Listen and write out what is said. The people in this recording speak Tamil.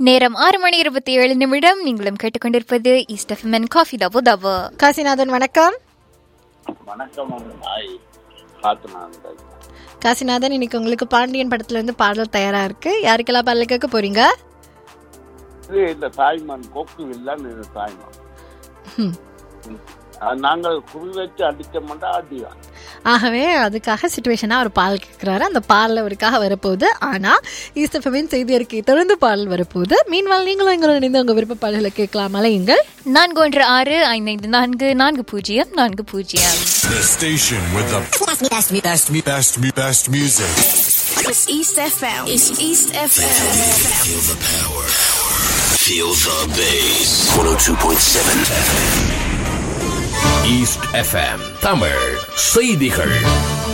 நேரம் ஆறு மணி இருபத்தி ஏழு நிமிடம் நீங்களும் கேட்டுக்கொண்டிருப்பது ஈஸ்ட் எஃப்எம்என் காஃபி டபு டபு காசிநாதன் வணக்கம் வணக்கம் நாய் காத்து நான் காசிநாதன் இன்னைக்கு உங்களுக்கு பாண்டியன் படத்துல இருந்து பாடல் தயாரா இருக்கு யாருக்கெல்லாம் பாடல் கேட்க போறீங்க இது இந்த தாய்மான் கொக்கு வில்லான்னு இது தாய்மான் ஹம். அது நாங்கள் குறி வச்சு அடிச்சோம்னா அடிவான் ஆகவே அதுக்காக சுச்சுவேஷனா ஒரு பால் கேட்கிறாரு அந்த பாடல் அவருக்காக வரப்போகுது ஆனா ஈஸ்டஃபமின் செய்தி அறிக்கை தொடர்ந்து பாடல் வரப்போகுது மீன்வால் நீங்களும் எங்களோட இணைந்து உங்க விருப்ப பாடல்களை கேட்கலாம் அலையுங்கள் நான்கு ஒன்று ஆறு ஐந்து ஐந்து நான்கு நான்கு பூஜ்ஜியம் நான்கு பூஜ்ஜியம் The station with the best, best, best, best, best, best music. It's East FM. It's East FM. Feel the power. Feel the bass. 102.7 East FM Tamil செய்திகள்